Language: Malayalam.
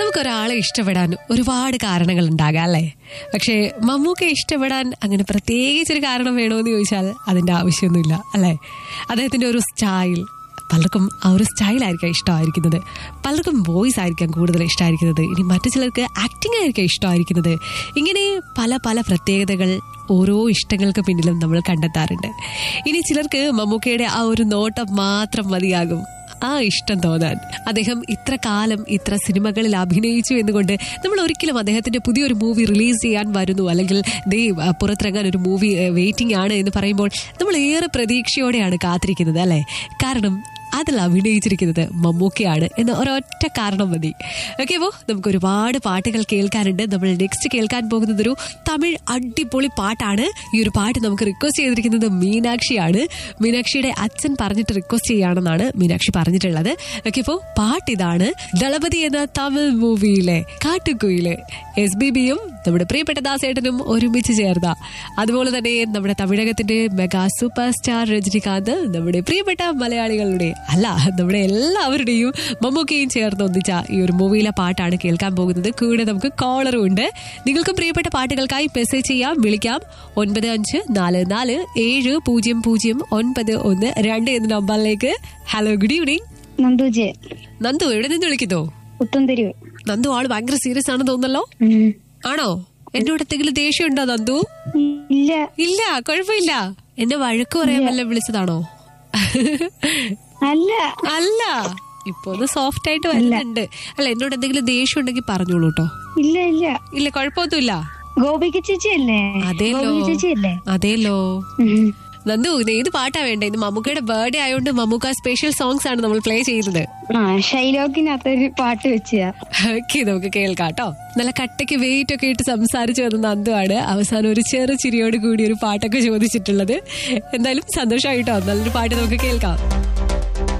നമുക്കൊരാളെ ഇഷ്ടപ്പെടാൻ ഒരുപാട് കാരണങ്ങൾ ഉണ്ടാകാം അല്ലേ പക്ഷേ മമ്മൂക്കെ ഇഷ്ടപ്പെടാൻ അങ്ങനെ പ്രത്യേകിച്ചൊരു കാരണം വേണമെന്ന് ചോദിച്ചാൽ അതിന്റെ ആവശ്യമൊന്നുമില്ല അല്ലേ അദ്ദേഹത്തിന്റെ ഒരു സ്റ്റൈൽ പലർക്കും ആ ഒരു സ്റ്റൈലായിരിക്കാം ഇഷ്ടമായിരിക്കുന്നത് പലർക്കും വോയിസ് ആയിരിക്കാം കൂടുതൽ ഇഷ്ടമായിരിക്കുന്നത് ഇനി മറ്റു ചിലർക്ക് ആക്ടിംഗ് ആയിരിക്കാം ഇഷ്ടമായിരിക്കുന്നത് ഇങ്ങനെ പല പല പ്രത്യേകതകൾ ഓരോ ഇഷ്ടങ്ങൾക്ക് പിന്നിലും നമ്മൾ കണ്ടെത്താറുണ്ട് ഇനി ചിലർക്ക് മമ്മൂക്കയുടെ ആ ഒരു നോട്ടം മാത്രം മതിയാകും ആ ഇഷ്ടം തോന്നാൻ അദ്ദേഹം ഇത്ര കാലം ഇത്ര സിനിമകളിൽ അഭിനയിച്ചു എന്നുകൊണ്ട് നമ്മൾ ഒരിക്കലും അദ്ദേഹത്തിന്റെ പുതിയൊരു മൂവി റിലീസ് ചെയ്യാൻ വരുന്നു അല്ലെങ്കിൽ ദേ ആ, പുറത്തിറങ്ങാൻ ഒരു മൂവി വെയിറ്റിംഗ് ആണ് എന്ന് പറയുമ്പോൾ നമ്മൾ ഏറെ പ്രതീക്ഷയോടെയാണ് കാത്തിരിക്കുന്നത് അല്ലെ കാരണം അതിൽ അഭിനയിച്ചിരിക്കുന്നത് മമ്മൂക്കയാണ് എന്ന ഒരൊറ്റ കാരണം മതി ഓക്കെ അപ്പോ നമുക്ക് ഒരുപാട് പാട്ടുകൾ കേൾക്കാനുണ്ട് നമ്മൾ നെക്സ്റ്റ് കേൾക്കാൻ പോകുന്നത് ഒരു തമിഴ് അടിപൊളി പാട്ടാണ് ഈ ഒരു പാട്ട് നമുക്ക് റിക്വസ്റ്റ് ചെയ്തിരിക്കുന്നത് മീനാക്ഷിയാണ് മീനാക്ഷിയുടെ അച്ഛൻ പറഞ്ഞിട്ട് റിക്വസ്റ്റ് ചെയ്യാണെന്നാണ് മീനാക്ഷി പറഞ്ഞിട്ടുള്ളത് ഓക്കെ അപ്പോ പാട്ട് ഇതാണ് ദളപതി എന്ന തമിഴ് മൂവിയിലെ കാട്ടുകുയില് എസ് ബി ബിയും നമ്മുടെ പ്രിയപ്പെട്ട ദാസേട്ടനും ഒരുമിച്ച് ചേർന്ന അതുപോലെ തന്നെ നമ്മുടെ തമിഴകത്തിന്റെ മെഗാ സൂപ്പർ സ്റ്റാർ രജനികാന്ത് നമ്മുടെ പ്രിയപ്പെട്ട മലയാളികളുടെ അല്ല നമ്മുടെ എല്ലാവരുടെയും മമ്മൂക്കയും ചേർന്ന് ഒന്നിച്ച ഈ ഒരു മൂവിയിലെ പാട്ടാണ് കേൾക്കാൻ പോകുന്നത് കൂടെ നമുക്ക് കോളറും ഉണ്ട് നിങ്ങൾക്കും പ്രിയപ്പെട്ട പാട്ടുകൾക്കായി മെസ്സേജ് ചെയ്യാം വിളിക്കാം ഒൻപത് അഞ്ച് നാല് നാല് ഏഴ് പൂജ്യം പൂജ്യം ഒൻപത് ഒന്ന് രണ്ട് എന്ന നമ്പറിലേക്ക് ഹലോ ഗുഡ് ഈവനിങ് നന്ദുജെ നന്ദു എവിടെ നിന്ന് വിളിക്കുന്നോ പുത്തൻതെരുവ് നന്ദു ആള് ഭയങ്കര സീരിയസ് ആണെന്ന് തോന്നല്ലോ ഉം. ആണോ എന്നോട് എന്തെങ്കിലും ദേഷ്യം ഉണ്ടോ നന്ദു ഇല്ല ഇല്ല കുഴപ്പമില്ല എന്നെ വഴക്ക് പറയാൻ വല്ല വിളിച്ചതാണോ അല്ല അല്ല ഇപ്പൊ ഒന്ന് സോഫ്റ്റ് ആയിട്ട് വരുന്നുണ്ട് അല്ല എന്നോട് എന്തെങ്കിലും ദേഷ്യം ഉണ്ടെങ്കിൽ പറഞ്ഞോളൂ കേട്ടോ ഇല്ല ഇല്ല ഇല്ല കുഴപ്പമൊന്നുമില്ല ഗോപിക ചേച്ചി അല്ലേ അതേലോ ഗോപിക ചേച്ചി അല്ലേ അതേലോ ഉം. നന്ദു ഇത് ഏത് പാട്ടാ വേണ്ടേ ഇന്ന് മമ്മൂക്കയുടെ ബർത്ത്ഡേ ആയതുകൊണ്ട് മമ്മൂക്ക സ്പെഷ്യൽ സോങ്സ് ആണ് നമ്മൾ പ്ലേ ചെയ്യുന്നത് ആ ഷൈലോക്കിനകത്തൊരു പാട്ട് വെച്ചാ ഓക്കെ നമുക്ക് കേൾക്കാം കേട്ടോ നല്ല കട്ടയ്ക്ക് വെയിറ്റ് ഒക്കെ ഇട്ട് സംസാരിച്ചു വന്ന നന്ദുവാണ് അവസാനം ഒരു ചെറു ചിരിയോട് കൂടി ഒരു പാട്ടൊക്കെ ചോദിച്ചിട്ടുള്ളത് എന്തായാലും സന്തോഷമായിട്ടോ നല്ലൊരു പാട്ട് നമുക്ക് കേൾക്കാം